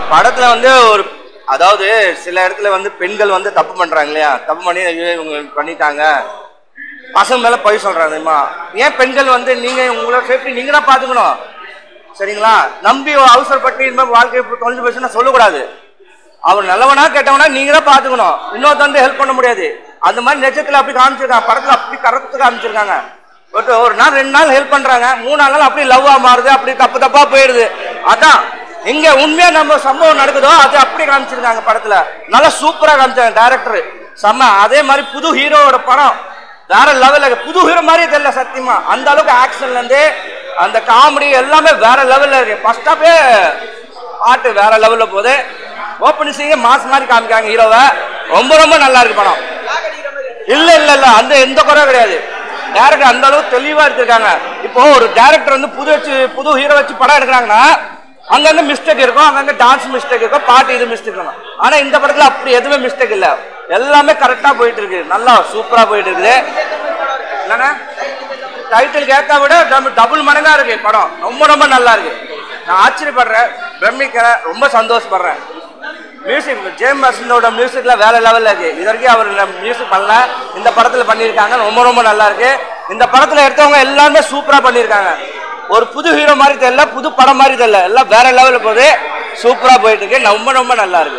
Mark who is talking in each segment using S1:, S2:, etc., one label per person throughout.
S1: படத்துல வந்து ஒரு அதாவது சில இடத்துல வந்து பெண்கள் வந்து தப்பு பண்றாங்க இல்லையா தப்பு பண்ணி ஐயோ இவங்க பண்ணிட்டாங்க பசங்க மேல போய் சொல்றாங்க தெரியுமா ஏன் பெண்கள் வந்து நீங்க உங்களோட சேஃப்டி நீங்க தான் பாத்துக்கணும் சரிங்களா நம்பி அவசரப்பட்டு இந்த மாதிரி வாழ்க்கை இப்படி தொலைஞ்சு போச்சுன்னா சொல்லக்கூடாது அவர் நல்லவனா கெட்டவனா நீங்க தான் பாத்துக்கணும் இன்னொருத்த வந்து ஹெல்ப் பண்ண முடியாது அந்த மாதிரி நிஜத்துல அப்படி காமிச்சிருக்காங்க படத்துல அப்படி கரெக்ட் காமிச்சிருக்காங்க பட் ஒரு நாள் ரெண்டு நாள் ஹெல்ப் பண்றாங்க மூணு நாள் அப்படி லவ்வா மாறுது அப்படி தப்பு தப்பா போயிடுது அதான் எங்க உண்மையா நம்ம சம்பவம் நடக்குதோ அது அப்படி காமிச்சிருக்காங்க படத்துல நல்லா சூப்பரா காமிச்சாங்க டைரக்டர் செம்ம அதே மாதிரி புது ஹீரோவோட படம் வேற லெவல்ல புது ஹீரோ மாதிரியே தெரியல சத்தியமா அந்த அளவுக்கு ஆக்ஷன்ல இருந்து அந்த காமெடி எல்லாமே வேற லெவல்ல இருக்கு ஃபர்ஸ்ட் ஹாஃபே பாட்டு வேற லெவல்ல போகுது ஓப்பனிங் சீங்க மாஸ் மாதிரி காமிக்காங்க ஹீரோவை ரொம்ப ரொம்ப நல்லா இருக்கு படம் இல்ல இல்ல இல்ல அந்த எந்த குறையும் கிடையாது டேரக்டர் அந்த அளவுக்கு தெளிவா எடுத்திருக்காங்க இப்போ ஒரு டேரக்டர் வந்து புது வச்சு புது ஹீரோ வச்சு படம் எடுக்கிறாங்கன்னா அங்கங்க மிஸ்டேக் இருக்கும் அங்கங்க டான்ஸ் மிஸ்டேக் இருக்கும் பாட்டு இது மிஸ்டேக் இருக்கும் ஆனா இந்த படத்துல அப்படி எதுவுமே மிஸ்டேக் இல்ல எல்லாமே கரெக்டா போயிட்டு இருக்கு நல்லா சூப்பரா போயிட்டு இருக்குது என்னன்னா டைட்டில் கேட்க விட டபுள் மடங்கா இருக்கு படம் ரொம்ப ரொம்ப நல்லா இருக்கு நான் ஆச்சரியப்படுறேன் பிரமிக்கிறேன் ரொம்ப சந்தோஷப்படுறேன் மியூசிக் ஜேம் வசந்தோட மியூசிக்ல வேற லெவல்ல இருக்கு இது வரைக்கும் அவர் மியூசிக் பண்ணல இந்த படத்துல பண்ணியிருக்காங்க ரொம்ப ரொம்ப நல்லா இருக்கு இந்த படத்துல எடுத்தவங்க எல்லாருமே சூப்பரா பண்ணியிருக்காங்க ஒரு புது ஹீரோ மாதிரி தெரியல புது படம் மாதிரி தெரியல எல்லாம் வேற லெவல்ல போகுது சூப்பரா போயிட்டு இருக்கு ரொம்ப ரொம்ப நல்லா இருக்கு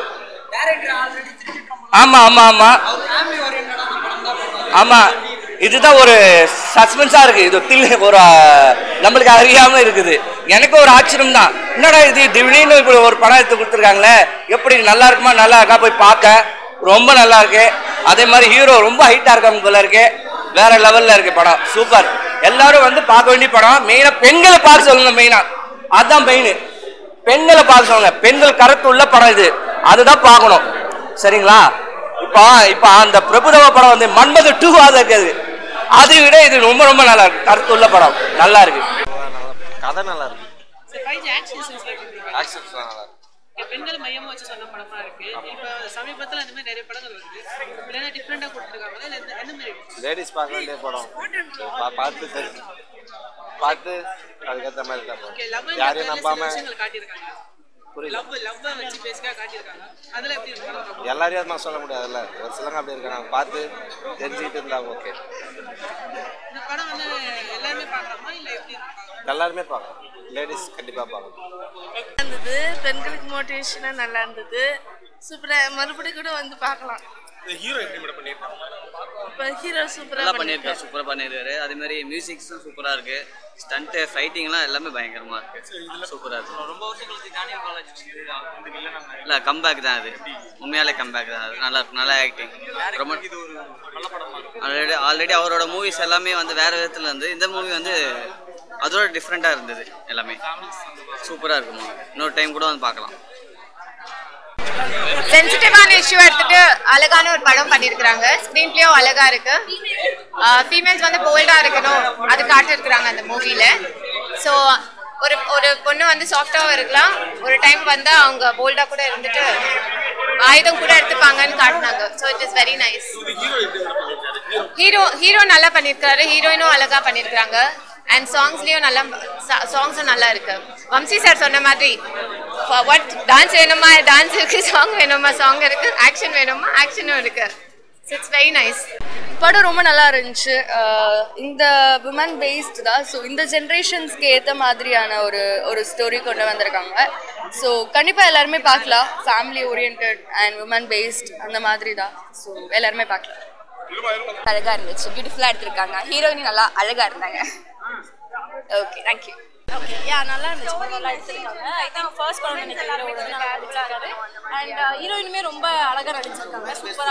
S1: ஆமா ஆமா ஆமா ஆமா இதுதான் ஒரு சஸ்பென்ஸா இருக்கு இது தில் ஒரு அஹ், நம்மளுக்கு அறியாம இருக்குது எனக்கு ஒரு ஆச்சரியம் தான் என்னடா இது திடீர்னு இப்படி ஒரு படம் எடுத்து கொடுத்துருக்காங்களே எப்படி நல்லா இருக்குமா நல்லா இருக்கா போய் பார்க்க ரொம்ப நல்லா இருக்கு அதே மாதிரி ஹீரோ ரொம்ப ஹைட்டா இருக்காங்க போல இருக்கு வேற லெவல்ல இருக்கு படம் சூப்பர் எல்லாரும் வந்து பார்க்க வேண்டிய படம் மெயினா பெண்களை பார்க்க சொல்லுங்க மெயினா அதான் மெயின் பெண்களை பார்க்க சொல்லுங்க பெண்கள் கருத்து உள்ள படம் இது அதுதான் பார்க்கணும் சரிங்களா இப்போ இப்போ அந்த பிரபுதவ படம் வந்து மன்மது டூ அது இருக்குது அதை விட இது ரொம்ப ரொம்ப நல்லா இருக்கு கருத்து உள்ள படம் நல்லா இருக்கு
S2: கதை நல்லா இருக்கு
S3: ஃபைவ் ஆக்ஷன் சீன்ஸ்ல எப்படி
S2: ஆக்ஷன்ஸ் நல்லா இருக்கு
S3: பெண்கள் மையமா வச்சு சொன்ன படமா இருக்கு இப்போ சமீபத்துல அந்த மாதிரி நிறைய படங்கள் வருது இல்லைன்னா டிஃப்ரெண்டா கொடுத்துருக்காங்க இல்ல எந்த- எந்த மாதிரி
S2: லேடிஸ் பார்க்க வேண்டிய படம் பா- பார்த்து தெரிஞ்சு பார்த்து அதுக்கேற்ற மாதிரி தான்
S3: ஓகே
S2: படம்
S3: லவ்
S2: யாரையும் நம்பாம
S3: விஷயங்கள் காட்டியிருக்காங்க
S2: புரியல
S3: லவ் லவ் வச்சு பேசிக்கா காட்டியிருக்காங்க அதுல எப்படி இருக்கு படம்
S2: எல்லாரையும் அது மாதிரி சொல்ல முடியாதுல்ல ஒரு சிலங்க அப்படி இருக்காங்க பார்த்து தெரிஞ்சுக்கிட்டு இருந்தா ஓகே
S3: இந்த படம் வந்து எல்லாருமே பார்க்கலாமா இல்ல எப்படி இருக்கு
S2: எல்லாருமே பார்க்கலாம் லேடிஸ் கண்டிப்பாக பார்க்கலாம்
S4: இருந்தது பெண்களுக்கு மோட்டிவேஷனாக நல்லா இருந்தது சூப்பராக மறுபடியும் கூட வந்து பார்க்கலாம் இப்போ ஹீரோ
S5: நல்லா
S4: சூப்பராக
S5: பண்ணியிருக்காரு சூப்பராக பண்ணியிருக்காரு அதே மாதிரி மியூசிக்ஸும் சூப்பராக இருக்கு ஸ்டண்ட்டு ஃபைட்டிங்லாம் எல்லாமே பயங்கரமாக இருக்கு சூப்பராக இருக்கு ரொம்ப வருஷம் கழிச்சு டானியல் காலேஜ் இல்லை கம்பேக் தான் அது உண்மையாலே கம்பேக் தான் அது நல்லா இருக்கு நல்லா ஆக்டிங் ரொம்ப ஆல்ரெடி ஆல்ரெடி அவரோட மூவிஸ் எல்லாமே வந்து வேற விதத்தில் இருந்து இந்த மூவி வந்து அதோட டிஃப்ரெண்ட்டாக இருந்தது எல்லாமே சூப்பராக இருக்கு மூவி இன்னொரு டைம் கூட வந்து பார்க்கலாம்
S6: சென்சிட்டிவான இஷ்யூ எடுத்துட்டு அழகான ஒரு படம் பண்ணியிருக்கிறாங்க ஸ்க்ரீன் பிளேயும் அழகா இருக்கு ஃபீமேல்ஸ் வந்து போல்டா இருக்கணும் அது காட்டியிருக்கிறாங்க அந்த மூவில ஸோ ஒரு ஒரு பொண்ணு வந்து சாஃப்டாகவும் இருக்கலாம் ஒரு டைம் வந்தா அவங்க போல்டா கூட இருந்துட்டு ஆயுதம் கூட எடுத்துப்பாங்கன்னு காட்டினாங்க so it is very nice hero hero நல்லா பண்ணியிருக்காரு ஹீரோயினும் அழகா பண்ணியிருக்காங்க அண்ட் சாங்ஸ்லயும் நல்லா சாங்ஸும் நல்லா இருக்கு வம்சி சார் சொன்ன மாதிரி வாட் டான்ஸ் வேணுமா டான்ஸ் இருக்கு சாங் வேணுமா சாங் இருக்கு ஆக்ஷன் வேணுமா ஆக்ஷனும் இருக்கு இட்ஸ் வெரி நைஸ்
S4: படம் ரொம்ப நல்லா இருந்துச்சு அஹ் இந்த விமன் பேஸ்டு தான் ஸோ இந்த ஜென்ரேஷன்ஸ்க்கு ஏற்ற மாதிரியான ஒரு ஒரு ஸ்டோரி கொண்டு வந்திருக்காங்க ஸோ கண்டிப்பாக எல்லாருமே பார்க்கலாம் family orient and women based அந்த மாதிரி தான் ஸோ எல்லாருமே பார்க்கலாம்
S6: அழகா இருந்துச்சு பியூட்டிஃபுல்லா எடுத்திருக்காங்க ஹீரோயின் நல்லா அழகா இருந்தாங்க ஓகே தேங்க்யூ
S7: யா நல்லா இருந்துச்சு படம் நல்லா எடுத்திருக்காங்க ஐ திங்க் ஃபர்ஸ்ட் படம் நினைக்கிறேன் ஹீரோட நல்லா நடிச்சிருக்காரு அண்ட் ஹீரோயினுமே ரொம்ப அழகா நடிச்சிருக்காங்க சூப்பரா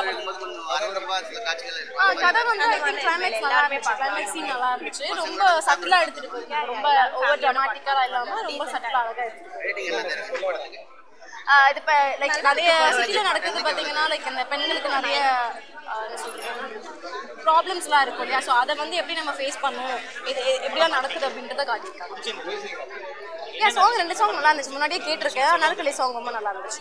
S7: ஆ கதை வந்து ஐ திங்க் கிளைமேக்ஸ் நல்லா இருந்துச்சு கிளைமேக்ஸ் சீன் நல்லா இருந்துச்சு ரொம்ப சட்டிலா எடுத்துட்டு போயிருக்காங்க ரொம்ப ஓவர் ட்ராமாட்டிக்கலா இல்லாம ரொம்ப சட்டிலா அழகா எடுத்துட்டு ஆஹ் இது இப்போ லைக் நிறைய சிட்டியில் நடக்குது பார்த்தீங்கன்னா லைக் இந்த பெண்களுக்கு நிறைய ப்ராப்ளம்ஸ்லாம் இருக்கும் இல்லையா ஸோ அதை வந்து எப்படி நம்ம ஃபேஸ் பண்ணுவோம் இது எ- எப்படிலாம் நடக்குது அப்படின்றத காட்டியிருக்காங்க ஏன் சாங் ரெண்டு சாங் நல்லா இருந்துச்சு முன்னாடியே கேட்டிருக்கேன் நறுக்கலை சாங் ரொம்ப நல்லா இருந்துச்சு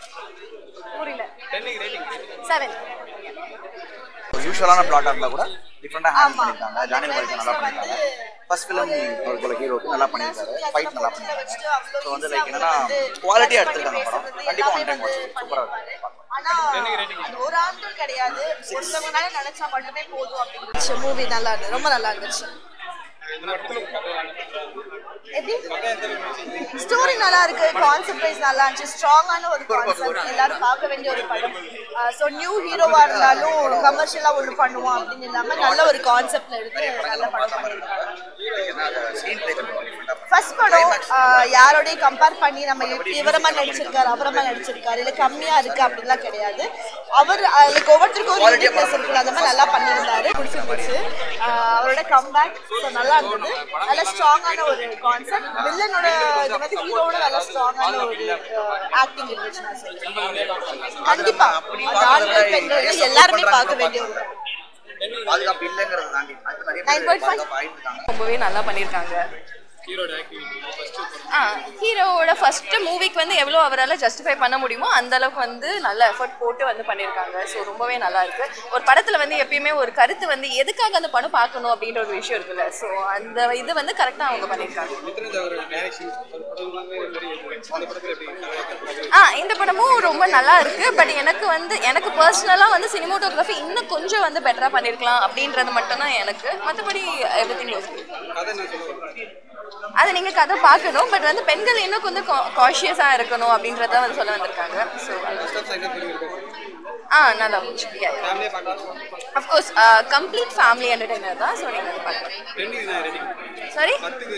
S7: புரியல செவன்
S8: யூஸ்வலான பிளாட்டாக இருந்தால் கூட டிஃப்ரெண்டாக ஹேண்டில் பண்ணியிருக்காங்க ஜானி பாய்க்கு நல்லா பண்ணியிருக்காங்க ஃபர்ஸ்ட் ஃபிலிம் போல ஹீரோக்கு நல்லா பண்ணியிருக்காரு ஃபைட் நல்லா பண்ணியிருக்காங்க ஸோ வந்து லைக் என்னன்னா குவாலிட்டியாக எடுத்திருக்காங்க படம் கண்டிப்பாக ஒன் டைம் சூப்பராக இருக்கும்
S7: ஆனா ஒரு ஆண்டும் கிடையாது ஒருத்தவங்க மேல நினைச்சா மட்டுமே போதும் அப்படின்னு மூவி நல்லா இருந்தது ரொம்ப நல்லா இருந்துச்சு எப்படி ஸ்டோரி நல்லா இருக்கு கான்செப்ட் வைஸ் நல்லா இருந்துச்சு ஸ்ட்ராங்கான ஒரு கான்செப்ட் எல்லாரும் பார்க்க வேண்டிய ஒரு படம் ஸோ நியூ ஹீரோவா இருந்தாலும் கமர்ஷியலா ஒன்று பண்ணுவோம் அப்படின்னு இல்லாம நல்ல ஒரு கான்செப்ட்ல எடுத்து நல்ல படம் பண்ணியிருக்காங்க ஃபர்ஸ்ட் படம் ஆஹ், யாரோடையும் கம்பேர் பண்ணி நம்ம இவ- இவரமா நடிச்சிருக்காரு அவரமா நடிச்சிருக்காரு இல்ல கம்மியா இருக்கு அப்படிலாம் கிடையாது அவர் லைக் ஒவ்வொருத்தருக்கும் ஒரு யூனிக்னஸ் இருக்கு அந்த மாதிரி நல்லா பண்ணியிருந்தாரு பிடிச்சிருந்துச்சு ஆஹ், அவரோட கம்பேக் நல்லா இருந்தது நல்ல ஸ்ட்ராங்கான ஒரு கான்செப்ட் வில்லனோட இது வந்து ஹீரோட நல்ல ஸ்ட்ராங்கான ஒரு ஆக்டிங் இருந்துச்சு நான் சொல்றேன் கண்டிப்பா அது ஆண்கள் பெண்கள் எல்லாருமே பார்க்க வேண்டிய ஒரு படம்.
S8: பாதுகாப்பு இல்லைங்கிறத தாண்டி அது நிறைய
S7: Nine
S8: பேர்
S7: point five.
S8: பாதுகாப்பு ஆயிட்டு இருக்காங்க
S4: ரொம்பவே நல்லா பண்ணியிருக்காங்க ஆ ஹீரோவோட ஃபர்ஸ்ட் மூவிக்கு வந்து எவ்வளோ அவரால் ஜஸ்டிஃபை பண்ண முடியுமோ அந்த அளவுக்கு வந்து நல்ல எஃபர்ட் போட்டு வந்து பண்ணியிருக்காங்க ஸோ ரொம்பவே நல்லா இருக்கு ஒரு படத்தில் வந்து எப்பயுமே ஒரு கருத்து வந்து எதுக்காக அந்த படம் பார்க்கணும் அப்படின்ற ஒரு விஷயம் இருக்குல்ல ஸோ அந்த இது வந்து கரெக்டாக அவங்க பண்ணியிருக்காங்க ஆ இந்த படமும் ரொம்ப நல்லா இருக்கு பட் எனக்கு வந்து எனக்கு பர்சனலாக வந்து சினிமோட்டோகிராஃபி இன்னும் கொஞ்சம் வந்து பெட்டராக பண்ணியிருக்கலாம் அப்படின்றது மட்டும்தான் எனக்கு மற்றபடி எவ்ரி திங் அதை நீங்கள் கதை பார்க்கணும் பட் வந்து பெண்கள் இன்னும் கொஞ்சம் காஷியஸாக இருக்கணும் அப்படின்றத வந்து சொல்ல வந்திருக்காங்க ஸோ ஆ நல்லா போச்சு அஃப்கோர்ஸ் கம்ப்ளீட் ஃபேமிலி என்டர்டைனர் தான் ஸோ நீங்கள் வந்து பார்க்கலாம் சாரி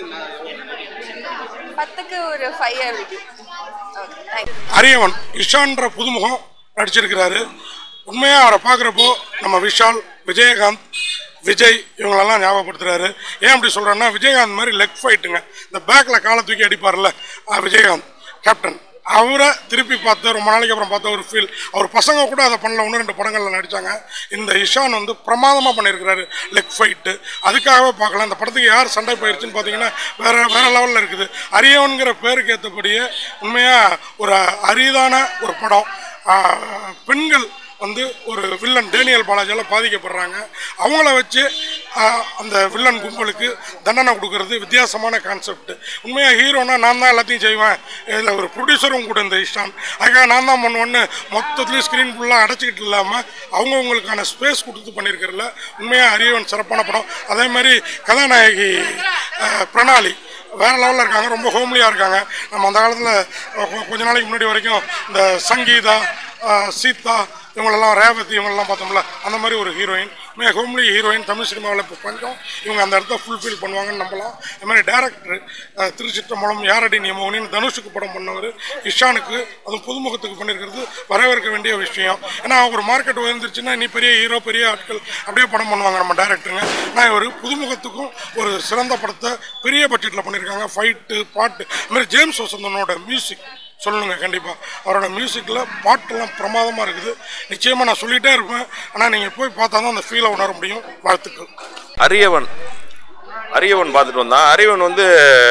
S4: பத்துக்கு ஒரு ஃபைவ் இருக்கு ஓகே தேங்க்யூ
S9: அரியவன் இஷான்ற புதுமுகம் நடிச்சிருக்கிறாரு உண்மையாக அவரை பார்க்குறப்போ நம்ம விஷால் விஜயகாந்த் விஜய் இவங்களெல்லாம் ஞாபகப்படுத்துறாரு ஏன் அப்படி சொல்கிறேன்னா விஜயகாந்த் மாதிரி லெக் ஃபைட்டுங்க இந்த பேக்கில் காலை தூக்கி அடிப்பார்ல அஹ் விஜயகாந்த் கேப்டன் அவரை திருப்பி பார்த்து ரொம்ப நாளைக்கு அப்புறம் பார்த்த ஒரு ஃபீல் அவர் பசங்க கூட அதை பண்ணல ஒன்று ரெண்டு படங்களில் நடித்தாங்க இந்த இஷான் வந்து பிரமாதமாக பண்ணியிருக்கிறாரு லெக் ஃபைட்டு அதுக்காகவே பார்க்கலாம் இந்த படத்துக்கு யார் சண்டை போயிருச்சுன்னு பார்த்தீங்கன்னா வேற வேற லெவலில் இருக்குது அரியவன்கிற பேருக்கு ஏற்றபடியே உண்மையாக ஒரு அரிதான ஒரு படம் ஆஹ் பெண்கள் வந்து ஒரு வில்லன் டேனியல் பாலாஜியால் பாதிக்கப்படுறாங்க அவங்கள வச்சு ஆஹ், அந்த வில்லன் கும்பலுக்கு தண்டனை கொடுக்கறது வித்தியாசமான கான்செப்ட் உண்மையாக ஹீரோனா நான் தான் எல்லாத்தையும் செய்வேன் இதில் ஒரு ப்ரொடியூசரும் கூட இந்த இஷ்டான் அதுக்காக நான் தான் பண்ணுவேன்னு மொத்தத்துலேயும் ஸ்க்ரீன் ஃபுல்லாக அடைச்சிக்கிட்டு இல்லாமல் அவங்கவுங்களுக்கான ஸ்பேஸ் கொடுத்து பண்ணியிருக்கிறதுல உண்மையாக அரியவன் சிறப்பான படம் அதே மாதிரி கதாநாயகி ஆஹ், பிரணாலி வேற லெவலில் இருக்காங்க ரொம்ப ஹோம்லியாக இருக்காங்க நம்ம அந்த காலத்தில் கொஞ்ச நாளைக்கு முன்னாடி வரைக்கும் இந்த சங்கீதா ஆஹ், சீதா இவங்களெல்லாம் ரேவதி இவங்களெல்லாம் பார்த்தோம்ல அந்த மாதிரி ஒரு ஹீரோயின் மிக ஹோம்லி ஹீரோயின் தமிழ் சினிமாவில் இப்போ கொஞ்சம் இவங்க அந்த இடத்த ஃபுல்ஃபில் பண்ணுவாங்கன்னு நம்பலாம் அது மாதிரி டேரக்டர் திருச்சிற்றம்பலம் யாரடி நியமோனின்னு தனுஷுக்கு படம் பண்ணவர் இஷானுக்கு அதுவும் புதுமுகத்துக்கு பண்ணியிருக்கிறது வரவேற்க வேண்டிய விஷயம் ஏன்னா ஒரு மார்க்கெட் உயர்ந்துருச்சுன்னா நீ பெரிய ஹீரோ பெரிய ஆட்கள் அப்படியே படம் பண்ணுவாங்க நம்ம டேரக்டருங்க நான் ஒரு புதுமுகத்துக்கும் ஒரு சிறந்த படத்தை பெரிய பட்ஜெட்டில் பண்ணியிருக்காங்க ஃபைட்டு பாட்டு அது மாதிரி ஜேம்ஸ் வசந்தனோட மியூசிக் சொல்லணுங்க கண்டிப்பாக அவரோட மியூசிக்கில் பாட்டெல்லாம் பிரமாதமாக இருக்குது நிச்சயமாக நான் சொல்லிகிட்டே இருப்பேன் ஆனால் நீங்கள் போய் பார்த்தா தான் அந்த ஃபீலை உணர முடியும் வாழ்த்துக்கள்
S10: அரியவன் அரியவன் பார்த்துட்டு வந்தான் அரியவன் வந்து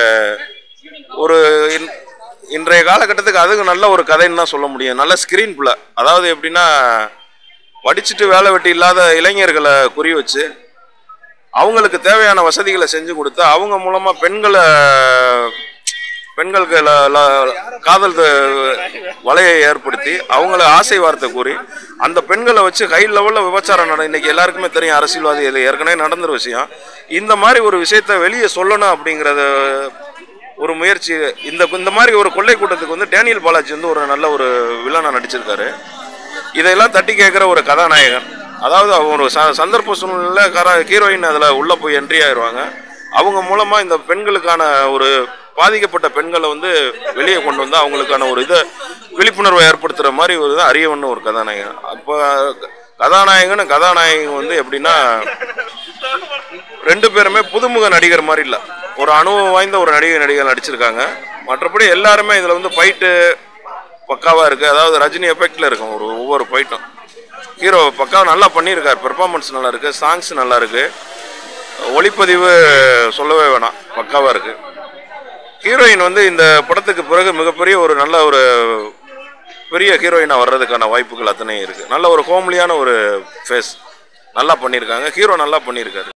S10: ஒரு இன்- இன்றைய காலகட்டத்துக்கு அதுக்கு நல்ல ஒரு கதைன்னு தான் சொல்ல முடியும் நல்ல ஸ்க்ரீன் பிள்ளை அதாவது எப்படின்னா படிச்சுட்டு வேலை வெட்டி இல்லாத இளைஞர்களை குறி வச்சு அவங்களுக்கு தேவையான வசதிகளை செஞ்சு கொடுத்து அவங்க மூலமாக பெண்களை பெண்களுக்கு ல- ல- காதல் த- வலையை ஏற்படுத்தி அவங்கள ஆசை வார்த்தை கூறி அந்த பெண்களை வச்சு ஹை லெவலில் விபச்சாரம் நட இன்னைக்கு எல்லாருக்குமே தெரியும் அரசியல்வாதி இது ஏற்கனவே நடந்துற விஷயம் இந்த மாதிரி ஒரு விஷயத்த வெளியே சொல்லணும் அப்படிங்கிறத ஒரு முயற்சி இந்த இந்த மாதிரி ஒரு கொள்ளை கூட்டத்துக்கு வந்து டேனியல் பாலாஜி வந்து ஒரு நல்ல ஒரு வில்லனாக நடிச்சிருக்காரு இதையெல்லாம் தட்டி கேட்குற ஒரு கதாநாயகன் அதாவது அவங்க ஒரு ச சந்தர்ப்ப சூழ்நிலை கரா ஹீரோயின் அதில் உள்ளே போய் என்ட்ரி ஆயிடுவாங்க அவங்க மூலமாக இந்த பெண்களுக்கான ஒரு பாதிக்கப்பட்ட பெண்களை வந்து வெளியே கொண்டு வந்து அவங்களுக்கான ஒரு இதை விழிப்புணர்வை ஏற்படுத்துகிற மாதிரி ஒரு இது அரியவன் ஒரு கதாநாயகன் அப்போ கதாநாயகன் கதாநாயகன் வந்து எப்படின்னா ரெண்டு பேருமே புதுமுக நடிகர் மாதிரி இல்லை ஒரு அனுபவம் வாய்ந்த ஒரு நடிகர் நடிகர் நடிச்சிருக்காங்க மற்றபடி எல்லாருமே இதில் வந்து ஃபைட்டு பக்காவாக இருக்குது அதாவது ரஜினி எஃபெக்டில் இருக்கும் ஒரு ஒவ்வொரு ஃபைட்டும் ஹீரோ பக்காவா நல்லா பண்ணியிருக்கார் பெர்ஃபார்மன்ஸ் நல்லா இருக்குது சாங்ஸ் நல்லா இருக்குது ஒளிப்பதிவு சொல்லவே வேணாம் பக்காவாக இருக்குது ஹீரோயின் வந்து இந்த படத்துக்கு பிறகு மிகப்பெரிய ஒரு நல்ல ஒரு பெரிய ஹீரோயினாக வர்றதுக்கான வாய்ப்புகள் அத்தனை இருக்குது நல்ல ஒரு ஹோம்லியான ஒரு ஃபேஸ் நல்லா பண்ணியிருக்காங்க ஹீரோ நல்லா பண்ணியிருக்காரு